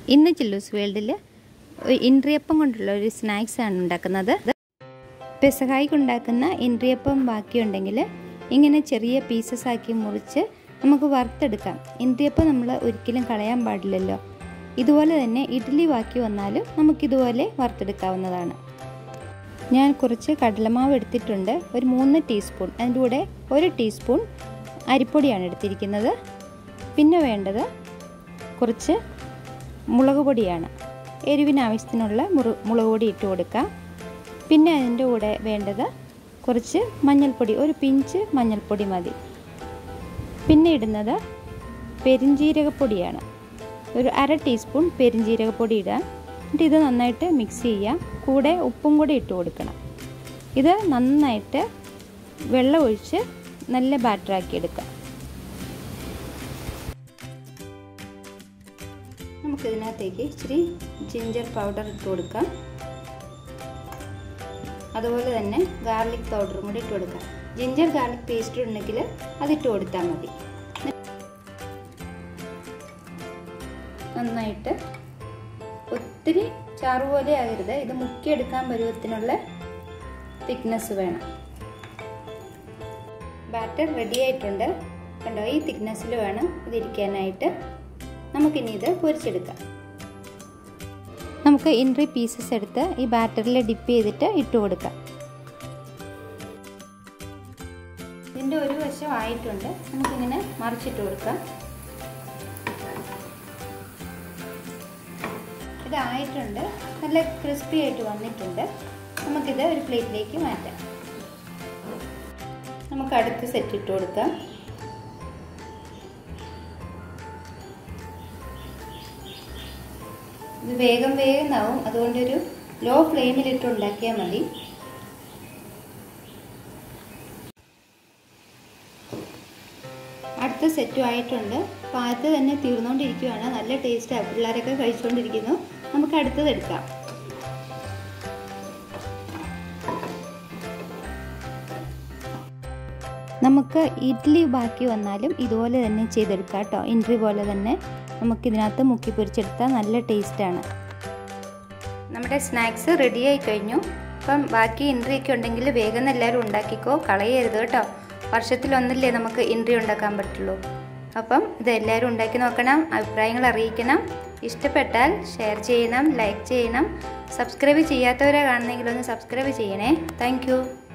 ഇന്ന് ചില്ലൂസ് വേൾഡിൽ ഇൻട്രിയപ്പം കൊണ്ടുള്ള ഒരു സ്നാക്സ് ആണ് ഉണ്ടാക്കുന്നത് പെസഹായിക്ക് ഉണ്ടാക്കുന്ന ഇൻട്രിയപ്പം ബാക്കിയുണ്ടെങ്കിൽ ഇങ്ങനെ ചെറിയ പീസസ് ആക്കി മുറിച്ച് നമുക്ക് വറുത്തെടുക്കാം ഇൻട്രിയപ്പം നമ്മൾ ഒരിക്കലും കളയാൻ പാടില്ലല്ലോ ഇതുപോലെ തന്നെ ഇഡ്ഡലി ബാക്കി വന്നാലും നമുക്കിതുപോലെ വറുത്തെടുക്കാവുന്നതാണ് ഞാൻ കുറച്ച് കടലമാവ് എടുത്തിട്ടുണ്ട് ഒരു മൂന്ന് ടീസ്പൂൺ അതിൻ്റെ കൂടെ ഒരു ടീസ്പൂൺ അരിപ്പൊടിയാണ് എടുത്തിരിക്കുന്നത് പിന്നെ വേണ്ടത് കുറച്ച് മുളക് പൊടിയാണ് എരിവിന് ആവശ്യത്തിനുള്ള മുറു മുളക് പൊടി ഇട്ട് കൊടുക്കാം പിന്നെ അതിൻ്റെ കൂടെ വേണ്ടത് കുറച്ച് മഞ്ഞൾപ്പൊടി ഒരു പിഞ്ച് മഞ്ഞൾപ്പൊടി മതി പിന്നെ ഇടുന്നത് പെരിഞ്ജീരകപ്പൊടിയാണ് ഒരു അര ടീസ്പൂൺ പെരിഞ്ജീരകപ്പൊടി ഇടാം എന്നിട്ട് ഇത് നന്നായിട്ട് മിക്സ് ചെയ്യാം കൂടെ ഉപ്പും കൂടി ഇട്ട് കൊടുക്കണം ഇത് നന്നായിട്ട് വെള്ളം ഒഴിച്ച് നല്ല ബാറ്ററാക്കി എടുക്കാം നമുക്കിതിനകത്തേക്ക് ഇച്ചിരി ജിഞ്ചർ പൗഡർ ഇട്ട് കൊടുക്കാം അതുപോലെ തന്നെ ഗാർലിക് പൗഡറും കൂടി ഇട്ട് കൊടുക്കാം ജിഞ്ചർ ഗാർലിക് പേസ്റ്റ് ഉണ്ടെങ്കിൽ അതിട്ട് കൊടുത്താൽ മതി നന്നായിട്ട് ഒത്തിരി ചാറ് പോലെ ആകരുത് ഇത് മുക്കിയെടുക്കാൻ പരുവത്തിനുള്ള തിക്നെസ് വേണം ബാറ്റർ റെഡി ആയിട്ടുണ്ട് കണ്ടോ ഈ തിക്നെസ്സിൽ വേണം ഇതിരിക്കാനായിട്ട് നമുക്കിനി ഇത് പൊരിച്ചെടുക്കാം നമുക്ക് ഇൻട്രി പീസസ് എടുത്ത് ഈ ബാറ്ററിൽ ഡിപ്പ് ചെയ്തിട്ട് ഇട്ട് കൊടുക്കാം ഇതിൻ്റെ ഒരു വശം ആയിട്ടുണ്ട് നമുക്കിങ്ങനെ മറിച്ചിട്ട് കൊടുക്കാം ഇതായിട്ടുണ്ട് നല്ല ക്രിസ്പി ആയിട്ട് വന്നിട്ടുണ്ട് നമുക്കിത് ഒരു പ്ലേറ്റിലേക്ക് മാറ്റാം നമുക്ക് അടുത്ത സെറ്റ് ഇട്ട് കൊടുക്കാം ഇത് വേഗം വേഗമാവും അതുകൊണ്ടൊരു ലോ ഫ്ലെയിമിലിട്ട് ഉണ്ടാക്കിയാൽ മതി അടുത്ത സെറ്റും ആയിട്ടുണ്ട് അപ്പോൾ ആദ്യത്തെ തന്നെ തീർന്നുകൊണ്ടിരിക്കുകയാണ് നല്ല ടേസ്റ്റാണ് പിള്ളേരൊക്കെ കഴിച്ചുകൊണ്ടിരിക്കുന്നു നമുക്ക് അടുത്തത് എടുക്കാം നമുക്ക് ഇഡ്ഡലി ബാക്കി വന്നാലും ഇതുപോലെ തന്നെ ചെയ്തെടുക്കാം കേട്ടോ ഇൻട്രി പോലെ തന്നെ നമുക്കിതിനകത്ത് മുക്കി പൊരിച്ചെടുത്താൽ നല്ല ടേസ്റ്റാണ് നമ്മുടെ സ്നാക്സ് റെഡിയായി കഴിഞ്ഞു അപ്പം ബാക്കി ഇൻട്രിയൊക്കെ ഉണ്ടെങ്കിൽ വേഗം എല്ലാവരും ഉണ്ടാക്കിക്കോ കളയരുത് കേട്ടോ വർഷത്തിലൊന്നല്ലേ നമുക്ക് ഇൻട്രി ഉണ്ടാക്കാൻ പറ്റുള്ളൂ അപ്പം ഇത് എല്ലാവരും ഉണ്ടാക്കി നോക്കണം അഭിപ്രായങ്ങൾ അറിയിക്കണം ഇഷ്ടപ്പെട്ടാൽ ഷെയർ ചെയ്യണം ലൈക്ക് ചെയ്യണം സബ്സ്ക്രൈബ് ചെയ്യാത്തവരെ കാണുന്നെങ്കിൽ ഒന്ന് സബ്സ്ക്രൈബ് ചെയ്യണേ താങ്ക്